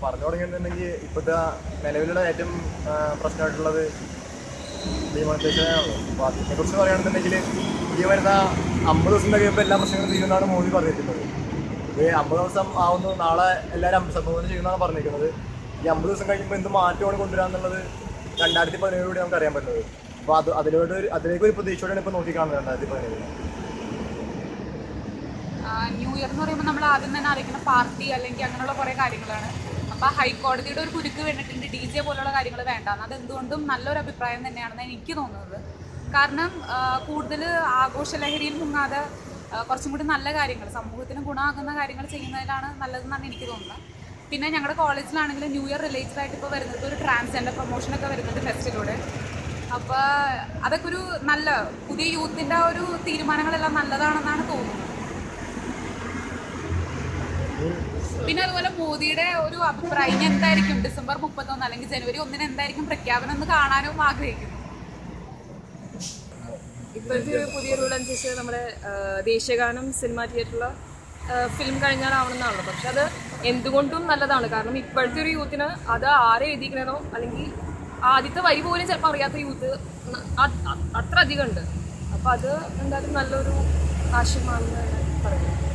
പറഞ്ഞു തുടങ്ങിയിട്ടുണ്ടെങ്കിൽ ഇപ്പോഴത്തെ നിലവിലുള്ള ഏറ്റവും ആ, പ്രശ്നമായിട്ടുള്ളത് ഡിമോണിറ്റൈസേഷനാണല്ലോ അപ്പോൾ അതിനെ കുറിച്ച് പറയുകയാണെന്നുണ്ടെങ്കിൽ ഈ വരുന്ന അമ്പത് ദിവസം കഴിയുമ്പോൾ എല്ലാ പ്രശ്നങ്ങളും തീരുന്നതാണ് മോദി പറഞ്ഞിരിക്കുന്നത് ഇത് അമ്പത് ദിവസം ആവുന്നു നാളെ എല്ലാവരും സംബോധന ചെയ്യുന്നതാണ് പറഞ്ഞിരിക്കുന്നത് ഈ അമ്പത് ദിവസം കഴിയുമ്പോൾ എന്ത് മാറ്റമാണ് കൊണ്ടുവരാന്നുള്ളത് രണ്ടായിരത്തി പതിനേഴിലൂടെ നമുക്ക് അറിയാൻ പറ്റുന്നത് അപ്പോൾ അത് അതിലോട്ട് ഒരു അതിലേക്ക് ഒരു പ്രതീക്ഷയോടെയാണ് ഇപ്പോൾ നോക്കിക്കാണുന്നത് രണ്ടായിരത്തി പതിനേഴിൽ ന്യൂ ഇയർ എന്ന് പറയുമ്പോൾ നമ്മൾ ആദ്യം തന്നെ അറിയിക്കുന്ന പാർട്ടി അല്ലെങ്കിൽ അങ്ങനെയുള്ള കുറേ കാര്യങ്ങളാണ് അപ്പോൾ ഹൈക്കോടതിയുടെ ഒരു കുരുക്ക് വേണ്ടിയിട്ടുണ്ട് ഡി ജെ പോലുള്ള കാര്യങ്ങൾ വേണ്ടാന്ന് അത് എന്തുകൊണ്ടും നല്ലൊരു അഭിപ്രായം തന്നെയാണെന്ന് എനിക്ക് തോന്നുന്നത് കാരണം കൂടുതൽ ആഘോഷലഹരിയിൽ മുങ്ങാതെ ആ, കുറച്ചും കൂടി നല്ല കാര്യങ്ങൾ സമൂഹത്തിന് ഗുണമാകുന്ന കാര്യങ്ങൾ ചെയ്യുന്നതിലാണ് നല്ലതെന്നാണ് എനിക്ക് തോന്നുന്നത് പിന്നെ ഞങ്ങളുടെ കോളേജിലാണെങ്കിൽ ന്യൂ ഇയർ റിലേറ്റഡ് ആയിട്ട് ഇപ്പോൾ വരുന്നത് ഒരു ട്രാൻസ്ജെൻഡർ പ്രൊമോഷനൊക്കെ വരുന്നുണ്ട് ഫെസ്റ്റിലൂടെ അപ്പോൾ അതൊക്കെ ഒരു നല്ല പുതിയ യൂത്തിൻ്റെ ആ ഒരു തീരുമാനങ്ങളെല്ലാം നല്ലതാണെന്നാണ് തോന്നുന്നത് പിന്നെ അതുപോലെ മോദിയുടെ ഒരു അഭിപ്രായം ഇനി എന്തായിരിക്കും ഡിസംബർ മുപ്പത്തൊന്ന് അല്ലെങ്കിൽ ജനുവരി ഒന്നിന് എന്തായിരിക്കും പ്രഖ്യാപനം എന്ന് കാണാനും ആഗ്രഹിക്കുന്നു ഇപ്പോഴത്തെ ഒരു പുതിയ റൂൾ അനുസരിച്ച് നമ്മുടെ ആ, ദേശീയഗാനം സിനിമ തിയേറ്ററിൽ ഫിലിം കഴിഞ്ഞാലാവണമെന്നാണല്ലോ പക്ഷെ അത് എന്തുകൊണ്ടും നല്ലതാണ് കാരണം ഇപ്പോഴത്തെ ഒരു യൂത്തിന് അത് ആരെ എഴുതിക്കണോ അല്ലെങ്കിൽ ആദ്യത്തെ വരി പോലും ചിലപ്പോൾ അറിയാത്ത യൂത്ത് ന- അ- അ- അത്ര അധികം ഉണ്ട് അപ്പോൾ അത് എന്തായാലും നല്ലൊരു ആശയമാണെന്ന് ഞാൻ പറയുന്നു